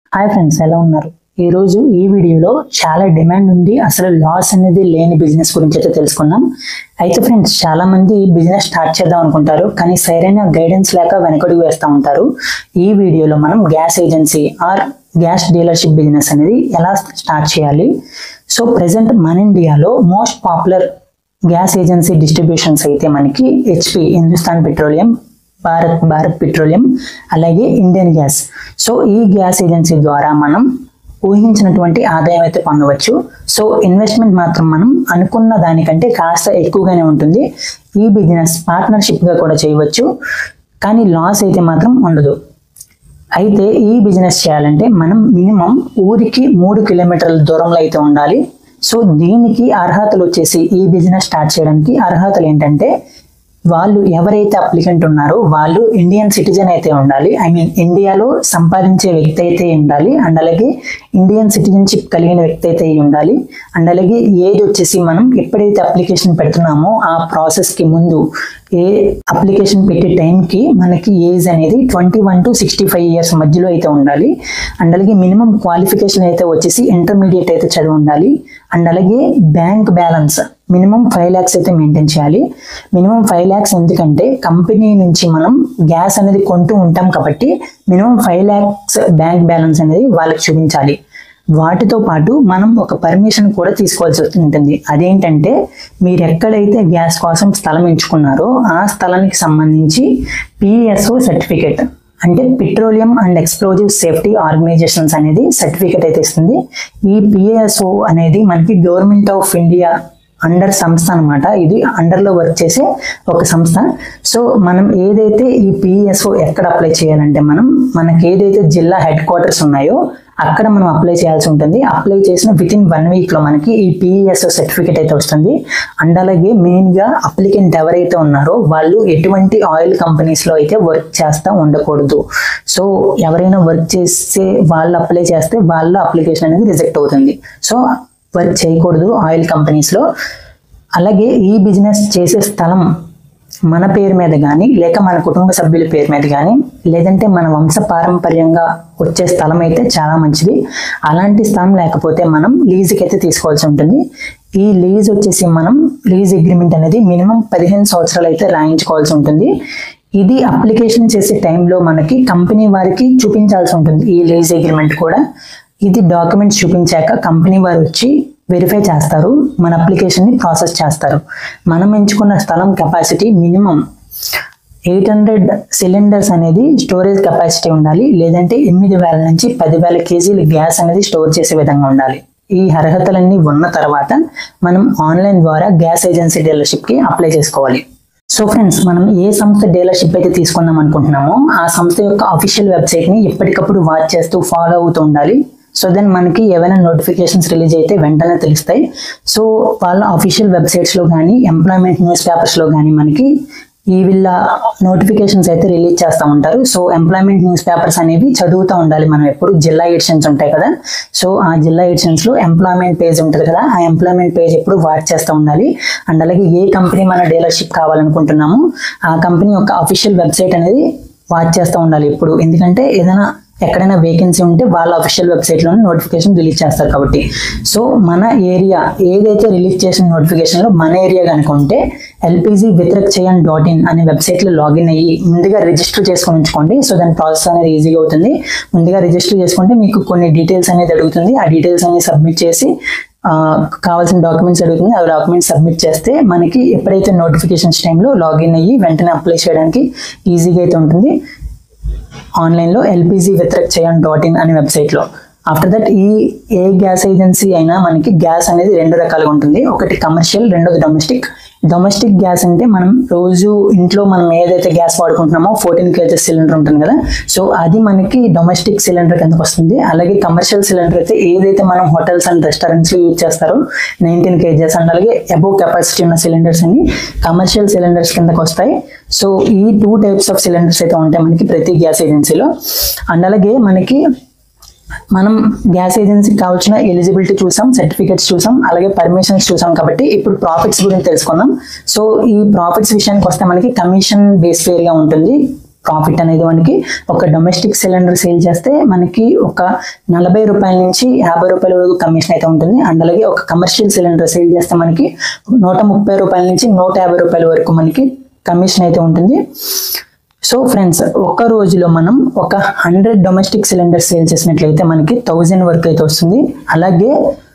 hi friends ఎలా ఉన్నారు ఈ రోజు ఈ వీడియోలో చాలా డిమాండ్ ఉంది అసలు లాస్ అనేది లేని బిజినెస్ గురించి అయితే తెలుసుకుందాం అయితే ఫ్రెండ్స్ చాలా మంది బిజినెస్ స్టార్ట్ చేద్దాం అనుకుంటారు కానీ సరైన గైడెన్స్ లేక వెనకడుగు వేస్తూ ఉంటారు ఈ వీడియోలో మనం gas agency or gas dealership business అనేది ఎలా స్టార్ట్ చేయాలి సో ప్రజెంట్ మన ఇండియాలో most popular gas agency distributions అయితే మనకి HP Hindustan Petroleum Bharat Bharat Petroleum అలాగే ఇండియన్ గ్యాస్ సో ఈ గ్యాస్ ఏజెన్సీ ద్వారా మనం ఊహించినటువంటి ఆదాయం అయితే పొందవచ్చు సో ఇన్వెస్ట్మెంట్ మాత్రం మనం అనుకున్న దానికంటే కాస్త ఎక్కువగానే ఉంటుంది ఈ బిజినెస్ పార్ట్నర్షిప్గా కూడా చేయవచ్చు కానీ లాస్ అయితే మాత్రం ఉండదు అయితే ఈ బిజినెస్ చేయాలంటే మనం మినిమం ఊరికి మూడు కిలోమీటర్ల దూరంలో అయితే ఉండాలి సో దీనికి అర్హతలు వచ్చేసి ఈ బిజినెస్ స్టార్ట్ చేయడానికి అర్హతలు ఏంటంటే వాళ్ళు ఎవరైతే అప్లికెంట్ ఉన్నారో వాళ్ళు ఇండియన్ సిటిజన్ అయితే ఉండాలి ఐ మీన్ ఇండియాలో సంపాదించే వ్యక్తి అయితే ఉండాలి అండ్ అలాగే ఇండియన్ సిటిజన్షిప్ కలిగిన వ్యక్తి అయితే అయి ఉండాలి అండ్ అలాగే ఏజ్ వచ్చేసి మనం ఎప్పుడైతే అప్లికేషన్ పెడుతున్నామో ఆ ప్రాసెస్కి ముందు ఏ అప్లికేషన్ పెట్టే టైంకి మనకి ఏజ్ అనేది twenty one to sixty five years మధ్యలో అయితే ఉండాలి అండ్ అలాగే మినిమం క్వాలిఫికేషన్ అయితే వచ్చేసి ఇంటర్మీడియట్ అయితే చదివి ఉండాలి అండ్ అలాగే bank balance minimum five lakhs అయితే మెయింటైన్ చేయాలి మినిమం ఫైవ్ ల్యాక్స్ ఎందుకంటే కంపెనీ నుంచి మనం గ్యాస్ అనేది కొంటూ ఉంటాం కాబట్టి minimum five lakhs bank balance అనేది వాళ్ళకి చూపించాలి వాటితో పాటు మనం ఒక పర్మిషన్ కూడా తీసుకోవాల్సి ఉంటుంది అదేంటంటే మీరు ఎక్కడైతే గ్యాస్ కోసం స్థలం ఎంచుకున్నారో ఆ స్థలానికి సంబంధించి పిఎస్ఓ సర్టిఫికేట్ అంటే petroleum and explosive safety organisations అనేది సర్టిఫికేట్ అయితే ఇస్తుంది ఈ పిఎస్ఓ అనేది మనకి గవర్నమెంట్ ఆఫ్ ఇండియా అండర్ సంస్థ అనమాట ఇది అండర్లో వర్క్ చేసే ఒక సంస్థ సో మనం ఏదైతే ఈ పిఎస్ఓ ఎక్కడ అప్లై చేయాలంటే మనం మనకి ఏదైతే జిల్లా హెడ్ క్వార్టర్స్ ఉన్నాయో అక్కడ మనం అప్లై చేయాల్సి ఉంటుంది అప్లై చేసిన విత్ ఇన్ వన్ వీక్లో మనకి ఈ పిఎస్ఓ సర్టిఫికేట్ అయితే వస్తుంది అండ్ అలాగే మెయిన్గా అప్లికెంట్ ఎవరైతే ఉన్నారో వాళ్ళు ఎటువంటి ఆయిల్ కంపెనీస్లో అయితే వర్క్ చేస్తూ ఉండకూడదు సో ఎవరైనా వర్క్ చేస్తే వాళ్ళు అప్లై చేస్తే వాళ్ళ అప్లికేషన్ అనేది రిజెక్ట్ అవుతుంది సో వర్క్ చేయకూడదు ఆయిల్ కంపెనీస్లో అలాగే ఈ బిజినెస్ చేసే స్థలం మన పేరు మీద కానీ లేక మన కుటుంబ సభ్యుల పేరు మీద కానీ లేదంటే మన వంశ పారంపర్యంగా వచ్చే స్థలం అయితే చాలా మంచిది అలాంటి స్థలం లేకపోతే మనం లీజుకి అయితే తీసుకోవాల్సి ఉంటుంది ఈ లీజ్ వచ్చేసి మనం లీజ్ అగ్రిమెంట్ అనేది మినిమం పదిహేను సంవత్సరాలు అయితే రాయించుకోవాల్సి ఉంటుంది ఇది అప్లికేషన్ చేసే టైంలో మనకి కంపెనీ వారికి చూపించాల్సి ఉంటుంది ఈ లీజ్ అగ్రిమెంట్ కూడా ఇది డాక్యుమెంట్స్ చూపించాక కంపెనీ వారు వచ్చి వెరిఫై చేస్తారు మన అప్లికేషన్ని ప్రాసెస్ చేస్తారు మనం ఎంచుకున్న స్థలం capacity minimum eight hundred cylinders అనేది స్టోరేజ్ కెపాసిటీ ఉండాలి లేదంటే ఎనిమిది వేల నుంచి పదివేల కేజీలు గ్యాస్ అనేది స్టోర్ చేసే విధంగా ఉండాలి ఈ అర్హతలన్నీ ఉన్న తర్వాత మనం ఆన్లైన్ ద్వారా గ్యాస్ ఏజెన్సీ డీలర్షిప్కి అప్లై చేసుకోవాలి సో ఫ్రెండ్స్ మనం ఏ సంస్థ డీలర్షిప్ అయితే తీసుకుందాం అనుకుంటున్నామో ఆ సంస్థ యొక్క అఫీషియల్ వెబ్సైట్ని ఎప్పటికప్పుడు వాచ్ చేస్తూ ఫాలో అవుతూ ఉండాలి సో దెన్ మనకి ఏవైనా నోటిఫికేషన్స్ రిలీజ్ అయితే వెంటనే తెలుస్తాయి సో వాళ్ళ అఫీషియల్ వెబ్సైట్స్లో కానీ ఎంప్లాయ్మెంట్ న్యూస్ పేపర్స్లో కానీ మనకి ఈ వీళ్ళ నోటిఫికేషన్స్ అయితే రిలీజ్ చేస్తూ ఉంటారు సో ఎంప్లాయ్మెంట్ న్యూస్ పేపర్స్ అనేవి చదువుతూ ఉండాలి మనం ఎప్పుడు జిల్లా ఎడిషన్స్ ఉంటాయి కదా సో ఆ జిల్లా ఎడిషన్స్లో ఎంప్లాయ్మెంట్ పేజ్ ఉంటుంది కదా ఆ ఎంప్లాయ్మెంట్ పేజ్ ఎప్పుడు వాచ్ చేస్తూ ఉండాలి అండ్ అలాగే ఏ కంపెనీ మన డీలర్షిప్ కావాలనుకుంటున్నామో ఆ కంపెనీ యొక్క అఫీషియల్ వెబ్సైట్ అనేది వాచ్ చేస్తూ ఉండాలి ఇప్పుడు ఎందుకంటే ఏదైనా ఎక్కడైనా వేకెన్సీ ఉంటే వాళ్ళ అఫీషియల్ వెబ్సైట్లోనే నోటిఫికేషన్ రిలీజ్ చేస్తారు కాబట్టి సో మన ఏరియా ఏదైతే రిలీజ్ చేసిన నోటిఫికేషన్లో మన ఏరియా కనుక ఉంటే LPG Vitarak Chayan dot in అనే వెబ్సైట్లో లాగిన్ అయ్యి ముందుగా రిజిస్టర్ చేసుకొని ఉంచుకోండి సో దాని ప్రాసెస్ అనేది ఈజీగా అవుతుంది ముందుగా రిజిస్టర్ చేసుకుంటే మీకు కొన్ని డీటెయిల్స్ అనేది అడుగుతుంది ఆ డీటెయిల్స్ అనేది సబ్మిట్ చేసి ఆ, కావాల్సిన డాక్యుమెంట్స్ అడుగుతుంది ఆ డాక్యుమెంట్స్ సబ్మిట్ చేస్తే మనకి ఎప్పుడైతే నోటిఫికేషన్స్ టైంలో లాగిన్ అయ్యి వెంటనే అప్లై చేయడానికి ఈజీగా అయితే ఉంటుంది ఆన్లైన్లో LPG Vitarak Chayan dot in అనే వెబ్సైట్లో ఆఫ్టర్ దట్ ఈ ఏ గ్యాస్ ఏజెన్సీ అయినా మనకి గ్యాస్ అనేది రెండు రకాలుగా ఉంటుంది ఒకటి కమర్షియల్ రెండోది డొమెస్టిక్ డొమెస్టిక్ గ్యాస్ అంటే మనం రోజు ఇంట్లో మనం ఏదైతే గ్యాస్ వాడుకుంటున్నామో ఫోర్టీన్ కేజెస్ సిలిండర్ ఉంటుంది కదా సో అది మనకి డొమెస్టిక్ సిలిండర్ కిందకు వస్తుంది అలాగే కమర్షియల్ సిలిండర్ అయితే ఏదైతే మనం హోటల్స్ అండ్ రెస్టారెంట్స్లో యూజ్ చేస్తారో నైన్టీన్ కేజెస్ అండ్ అలాగే అబోవ్ కెపాసిటీ ఉన్న సిలిండర్స్ అన్ని కమర్షియల్ సిలిండర్స్ కిందకు వస్తాయి సో ఈ టూ టైప్స్ ఆఫ్ సిలిండర్స్ అయితే ఉంటాయి మనకి ప్రతి గ్యాస్ ఏజెన్సీలో అండ్ అలాగే మనకి మనం గ్యాస్ ఏజెన్సీకి కావాల్సిన ఎలిజిబిలిటీ చూసాం సర్టిఫికేట్స్ చూసాం అలాగే పర్మిషన్స్ చూసాం కాబట్టి ఇప్పుడు ప్రాఫిట్స్ గురించి తెలుసుకుందాం సో ఈ ప్రాఫిట్స్ విషయానికి వస్తే మనకి కమిషన్ బేస్ గా ఉంటుంది ప్రాఫిట్ అనేది మనకి ఒక డొమెస్టిక్ సిలిండర్ సేల్ చేస్తే మనకి ఒక నలభై రూపాయల నుంచి యాభై రూపాయల వరకు కమిషన్ అయితే ఉంటుంది అండ్ అలాగే ఒక కమర్షియల్ సిలిండర్ సేల్ చేస్తే మనకి నూట ముప్పై రూపాయల నుంచి నూట యాభై రూపాయల వరకు మనకి కమిషన్ అయితే ఉంటుంది సో ఫ్రెండ్స్ ఒక్క రోజులో మనం ఒక హండ్రెడ్ డొమెస్టిక్ సిలిండర్ సేల్ చేసినట్లయితే మనకి థౌజండ్ వరకు అయితే వస్తుంది అలాగే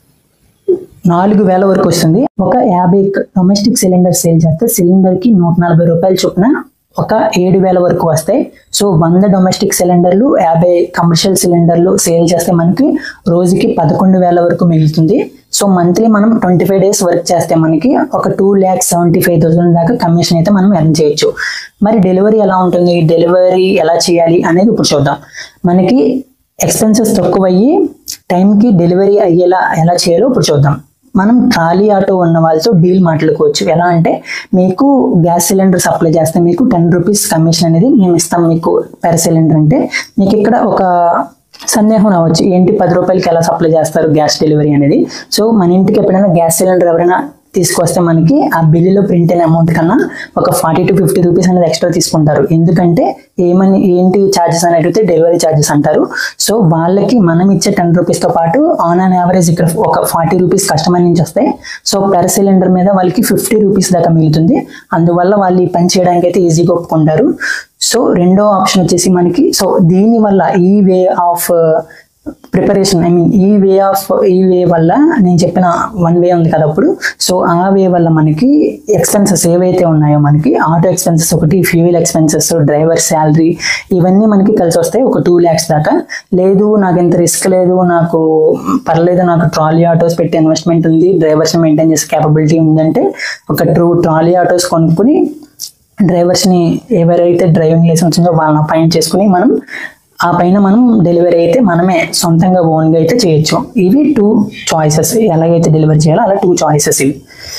నాలుగు వేల వరకు వస్తుంది ఒక యాభై డొమెస్టిక్ సిలిండర్ సేల్ చేస్తే సిలిండర్ కి నూట నలభై రూపాయలు చొప్పున ఒక ఏడు వేల వరకు వస్తాయి సో వంద డొమెస్టిక్ సిలిండర్లు యాభై కమర్షియల్ సిలిండర్లు సేల్ చేస్తే మనకి రోజుకి పదకొండు వేల వరకు మిగులుతుంది సో మంత్లీ మనం ట్వంటీ ఫైవ్ డేస్ వర్క్ చేస్తే మనకి ఒక two lakhs seventy five thousand దాకా కమిషన్ అయితే మనం ఎర్న్ చేయొచ్చు మరి డెలివరీ ఎలా ఉంటుంది డెలివరీ ఎలా చేయాలి అనేది ఇప్పుడు చూద్దాం మనకి ఎక్స్పెన్సెస్ తక్కువ అయ్యి టైంకి డెలివరీ అయ్యేలా ఎలా చేయాలో ఇప్పుడు చూద్దాం మనం ట్రాలీ ఆటో ఉన్న వాళ్ళతో డీల్ మాట్లాడుకోవచ్చు ఎలా అంటే మీకు గ్యాస్ సిలిండర్ సప్లై చేస్తే మీకు టెన్ రూపీస్ కమిషన్ అనేది మేము ఇస్తాం మీకు పెర్ సిలిండర్ అంటే మీకు ఇక్కడ ఒక సందేహం రావచ్చు ఏంటి పది రూపాయలకి ఎలా సప్లై చేస్తారు గ్యాస్ డెలివరీ అనేది సో మన ఇంటికి ఎప్పుడైనా గ్యాస్ సిలిండర్ ఎవరైనా తీసుకొస్తే మనకి ఆ బిల్లులో ప్రింట్ అయిన అమౌంట్ కన్నా ఒక ఫార్టీ టు ఫిఫ్టీ రూపీస్ అనేది ఎక్స్ట్రా తీసుకుంటారు ఎందుకంటే ఏమని ఏంటి ఛార్జెస్ అని అడిగితే డెలివరీ ఛార్జెస్ అంటారు సో వాళ్ళకి మనం ఇచ్చే టెన్ రూపీస్తో పాటు ఆన్ అన్ యావరేజ్ ఇక్కడ ఒక ఫార్టీ రూపీస్ కస్టమర్ నుంచి వస్తాయి సో పెర్ సిలిండర్ మీద వాళ్ళకి ఫిఫ్టీ రూపీస్ దాకా మిగులుతుంది అందువల్ల వాళ్ళు ఈ పని చేయడానికి అయితే ఈజీగా ఒప్పుకుంటారు సో రెండో ఆప్షన్ వచ్చేసి మనకి సో దీని వల్ల ఈ way of preparation I mean ఈ వే ఆఫ్ ఈ వే వల్ల నేను చెప్పిన వన్ వే ఉంది కదా అప్పుడు సో ఆ వే వల్ల మనకి ఎక్స్పెన్సెస్ ఏవైతే ఉన్నాయో మనకి ఆటో ఎక్స్పెన్సెస్ ఒకటి ఫ్యూయల్ ఎక్స్పెన్సెస్ డ్రైవర్ శాలరీ ఇవన్నీ మనకి కలిసి వస్తాయి ఒక టూ ల్యాక్స్ దాకా లేదు నాకు ఎంత రిస్క్ లేదు నాకు పర్లేదు నాకు ట్రాలీ ఆటోస్ పెట్టి ఇన్వెస్ట్మెంట్ ఉంది డ్రైవర్స్ని మెయింటైన్ చేసే క్యాపబిలిటీ ఉందంటే ఒక ట్రూ ట్రాలీ ఆటోస్ కొనుక్కుని డ్రైవర్స్ని ఎవరైతే డ్రైవింగ్ లైసెన్స్ ఉందో వాళ్ళని అపాయింట్ చేసుకుని మనం ఆ పైన మనం డెలివరీ అయితే మనమే సొంతంగా ఓన్గా అయితే చేయొచ్చు ఇవి టూ చాయిసెస్ ఎలాగైతే డెలివరీ చేయాలో అలా టూ చాయిసెస్ ఇవి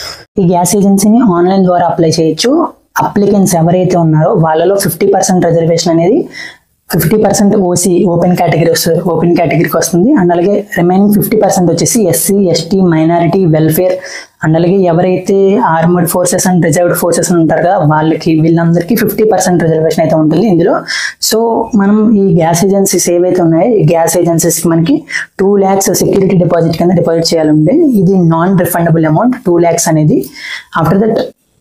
ఈ గ్యాస్ ఏజెన్సీని ఆన్లైన్ ద్వారా అప్లై చేయొచ్చు అప్లికెంట్స్ ఎవరైతే ఉన్నారో వాళ్ళలో ఫిఫ్టీ పర్సెంట్ రిజర్వేషన్ అనేది fifty percent OC open category వస్తుంది ఓపెన్ కేటగిరీకి వస్తుంది అండ్ అలాగే రిమైనింగ్ ఫిఫ్టీ పర్సెంట్ వచ్చేసి SC ST minority welfare and అలాగే ఎవరైతే armed forces and reserved forces ఉంటారు కదా వాళ్ళకి వీళ్ళందరికీ ఫిఫ్టీ పర్సెంట్ రిజర్వేషన్ అయితే ఉంటుంది ఇందులో సో మనం ఈ గ్యాస్ ఏజెన్సీస్ ఏవైతే ఉన్నాయో ఈ గ్యాస్ ఏజెన్సీస్కి మనకి టూ ల్యాక్స్ సెక్యూరిటీ డిపాజిట్ కింద డిపాజిట్ చేయాలంటే ఇది non refundable amount two lakhs అనేది ఆఫ్టర్ దట్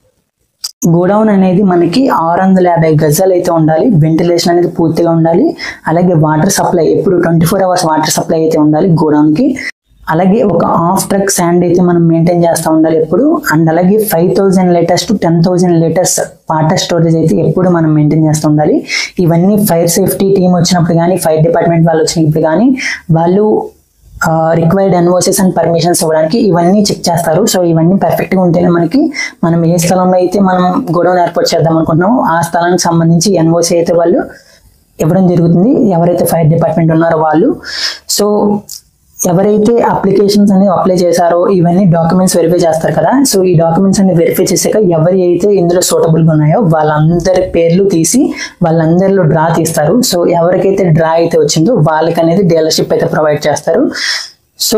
గోడౌన్ అనేది మనకి ఆరు వందల యాభై గజాలు అయితే ఉండాలి వెంటిలేషన్ అనేది పూర్తిగా ఉండాలి అలాగే వాటర్ సప్లై ఎప్పుడు twenty four hours water supply అయితే ఉండాలి గోడౌన్కి అలాగే ఒక హాఫ్ ట్రక్ శాండ్ అయితే మనం మెయింటైన్ చేస్తూ ఉండాలి ఎప్పుడు అండ్ అలాగే five thousand litres to ten thousand litres water storage అయితే ఎప్పుడు మనం మెయింటైన్ చేస్తూ ఉండాలి ఇవన్నీ ఫైర్ సేఫ్టీ టీం వచ్చినప్పుడు కానీ ఫైర్ డిపార్ట్మెంట్ వాళ్ళు వచ్చినప్పుడు కానీ వాళ్ళు రిక్వైర్డ్ ఎన్ఓసెస్ అండ్ పర్మిషన్స్ ఇవ్వడానికి ఇవన్నీ చెక్ చేస్తారు సో ఇవన్నీ పర్ఫెక్ట్గా ఉంటేనే మనకి మనం ఏ స్థలంలో అయితే మనం గోడౌన్ ఏర్పాటు చేద్దాం అనుకుంటున్నామో ఆ స్థలానికి సంబంధించి ఎన్ఓసి అయితే వాళ్ళు ఇవ్వడం జరుగుతుంది ఎవరైతే ఫైర్ డిపార్ట్మెంట్ ఉన్నారో వాళ్ళు సో ఎవరైతే అప్లికేషన్స్ అనేది అప్లై చేశారో ఇవన్నీ డాక్యుమెంట్స్ వెరిఫై చేస్తారు కదా సో ఈ డాక్యుమెంట్స్ అన్ని వెరిఫై చేశాక ఎవరి అయితే ఇందులో సూటబుల్గా ఉన్నాయో వాళ్ళందరి పేర్లు తీసి వాళ్ళందరిలో డ్రా తీస్తారు సో ఎవరికైతే డ్రా అయితే వచ్చిందో వాళ్ళకి అనేది డీలర్షిప్ అయితే ప్రొవైడ్ చేస్తారు సో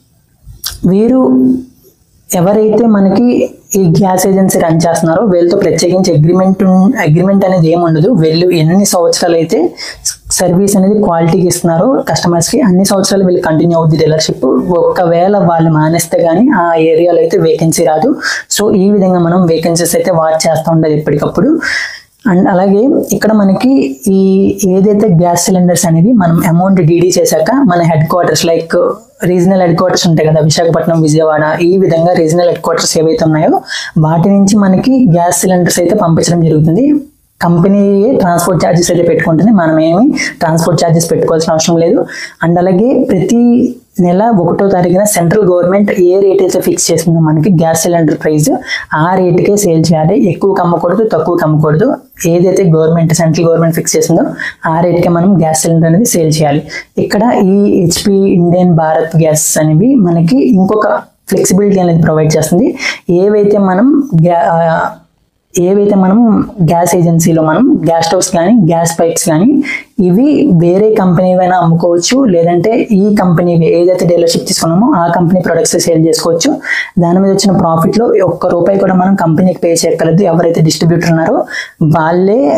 వీరు ఎవరైతే మనకి ఈ గ్యాస్ ఏజెన్సీ రన్ చేస్తున్నారో వీళ్ళతో ప్రత్యేకించి అగ్రిమెంట్ అగ్రిమెంట్ అనేది ఏమి ఉండదు వీళ్ళు ఎన్ని సంవత్సరాలు అయితే సర్వీస్ అనేది క్వాలిటీకి ఇస్తున్నారో కస్టమర్స్కి అన్ని సంవత్సరాలు వీళ్ళు కంటిన్యూ అవుద్ది డీలర్షిప్ ఒకవేళ వాళ్ళు మానేస్తే కానీ ఆ ఏరియాలో అయితే వేకెన్సీ రాదు సో ఈ విధంగా మనం వేకెన్సీస్ అయితే వాచ్ చేస్తూ ఉండాలి ఎప్పటికప్పుడు అండ్ అలాగే ఇక్కడ మనకి ఈ ఏదైతే గ్యాస్ సిలిండర్స్ అనేది మనం అమౌంట్ డీడీ చేశాక మన headquarters like regional headquarters ఉంటాయి కదా విశాఖపట్నం విజయవాడ ఈ విధంగా రీజనల్ హెడ్ క్వార్టర్స్ ఏవైతే ఉన్నాయో వాటి నుంచి మనకి గ్యాస్ సిలిండర్స్ అయితే పంపించడం జరుగుతుంది కంపెనీ ట్రాన్స్పోర్ట్ ఛార్జెస్ అయితే పెట్టుకుంటుంది మనం ఏమి ట్రాన్స్పోర్ట్ ఛార్జెస్ పెట్టుకోవాల్సిన అవసరం లేదు అండ్ అలాగే ప్రతి నెల ఒకటో తారీఖున సెంట్రల్ గవర్నమెంట్ ఏ రేట్ అయితే ఫిక్స్ చేసిందో మనకి గ్యాస్ సిలిండర్ ప్రైస్ ఆ రేటుకే సేల్ చేయాలి ఎక్కువ కమ్మకూడదు తక్కువ కమ్మకూడదు ఏదైతే గవర్నమెంట్ సెంట్రల్ గవర్నమెంట్ ఫిక్స్ చేసిందో ఆ రేట్కే మనం గ్యాస్ సిలిండర్ అనేది సేల్ చేయాలి ఇక్కడ ఈ హెచ్పి ఇండియన్ భారత్ గ్యాస్ అనేవి మనకి ఇంకొక ఫ్లెక్సిబిలిటీ అనేది ప్రొవైడ్ చేస్తుంది ఏవైతే మనం గ్యా ఆ, ఏవైతే మనం గ్యాస్ ఏజెన్సీలో మనం గ్యాస్ స్టవ్స్ కానీ గ్యాస్ పైప్స్ కానీ ఇవి వేరే కంపెనీ అయినా అమ్ముకోవచ్చు లేదంటే ఈ కంపెనీ ఏదైతే డీలర్షిప్ తీసుకున్నామో ఆ కంపెనీ ప్రొడక్ట్స్ సేల్ చేసుకోవచ్చు దాని మీద వచ్చిన ప్రాఫిట్లో ఒక్క రూపాయి కూడా మనం కంపెనీకి పే చేయక్కర్లేదు ఎవరైతే డిస్ట్రిబ్యూటర్ ఉన్నారో వాళ్ళే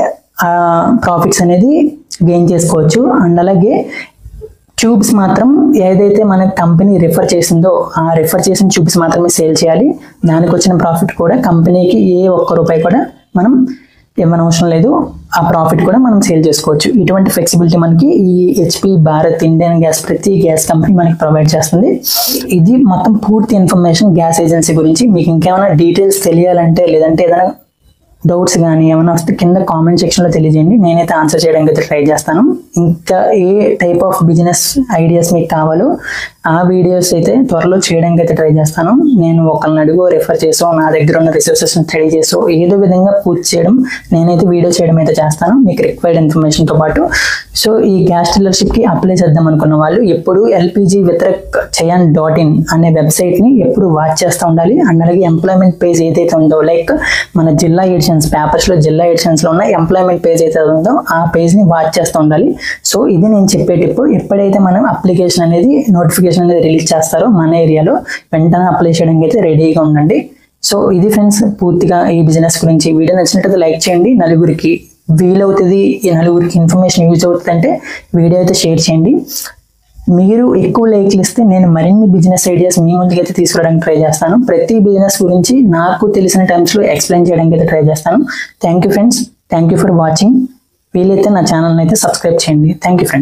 ప్రాఫిట్స్ అనేది గెయిన్ చేసుకోవచ్చు అండ్ అలాగే ట్యూబ్స్ మాత్రం ఏదైతే మన కంపెనీ రిఫర్ చేసిందో ఆ రిఫర్ చేసిన ట్యూబ్స్ మాత్రమే సేల్ చేయాలి దానికి వచ్చిన ప్రాఫిట్ కూడా కంపెనీకి ఏ ఒక్క రూపాయి కూడా మనం ఇవ్వనవసరం లేదు ఆ ప్రాఫిట్ కూడా మనం సేల్ చేసుకోవచ్చు ఇటువంటి ఫ్లెక్సిబిలిటీ మనకి ఈ హెచ్పి భారత్ ఇండియన్ గ్యాస్ ప్రతి గ్యాస్ కంపెనీ మనకి ప్రొవైడ్ చేస్తుంది ఇది మొత్తం పూర్తి ఇన్ఫర్మేషన్ గ్యాస్ ఏజెన్సీ గురించి మీకు ఇంకేమైనా డీటెయిల్స్ తెలియాలంటే లేదంటే ఏదైనా డౌట్స్ కానీ ఏమైనా వస్తే కింద కామెంట్ సెక్షన్లో తెలియజేయండి నేనైతే ఆన్సర్ చేయడానికి అయితే ట్రై చేస్తాను ఇంకా ఏ టైప్ ఆఫ్ బిజినెస్ ఐడియాస్ మీకు కావాలో ఆ వీడియోస్ అయితే త్వరలో చేయడానికి అయితే ట్రై చేస్తాను నేను ఒకరిని అడుగు రెఫర్ చేసో నా దగ్గర ఉన్న రిసోర్సెస్ స్టడీ చేసో ఏదో విధంగా పూర్తి చేయడం నేనైతే వీడియో చేయడం అయితే చేస్తాను మీకు రిక్వైర్డ్ ఇన్ఫర్మేషన్తో పాటు సో ఈ గ్యాస్ డీలర్షిప్కి అప్లై చేద్దాం అనుకున్న వాళ్ళు ఎప్పుడు LPG Vitarak Chayan dot in అనే వెబ్సైట్ని ఎప్పుడు వాచ్ చేస్తూ ఉండాలి అండ్ అలాగే ఎంప్లాయ్మెంట్ పేజ్ ఏదైతే ఉందో లైక్ మన జిల్లా ఎడిషన్స్ పేపర్స్లో జిల్లా ఎడిషన్స్లో ఉన్న ఎంప్లాయ్మెంట్ పేజ్ అయితే ఉందో ఆ పేజ్ని వాచ్ చేస్తూ ఉండాలి సో ఇది నేను చెప్పే టిప్ ఎప్పుడైతే మనం అప్లికేషన్ అనేది నోటిఫికేషన్ అనేది రిలీజ్ చేస్తారో మన ఏరియాలో వెంటనే అప్లై చేయడానికి అయితే రెడీగా ఉండండి సో ఇది ఫ్రెండ్స్ పూర్తిగా ఈ బిజినెస్ గురించి వీడియో నచ్చినట్లయితే లైక్ చేయండి నలుగురికి వీలవుతుంది ఈ నలుగురికి ఇన్ఫర్మేషన్ యూజ్ అవుతుంది అంటే వీడియో అయితే షేర్ చేయండి మీరు ఎక్కువ లైక్లు ఇస్తే నేను మరిన్ని బిజినెస్ ఐడియాస్ మీ ముందుకైతే తీసుకురావడానికి ట్రై చేస్తాను ప్రతి బిజినెస్ గురించి నాకు తెలిసిన టైమ్స్లో ఎక్స్ప్లెయిన్ చేయడానికి అయితే ట్రై చేస్తాను thank you friends thank you for watching వీలైతే నా ఛానల్ని అయితే సబ్స్క్రైబ్ చేయండి థ్యాంక్ యూ ఫ్రెండ్స్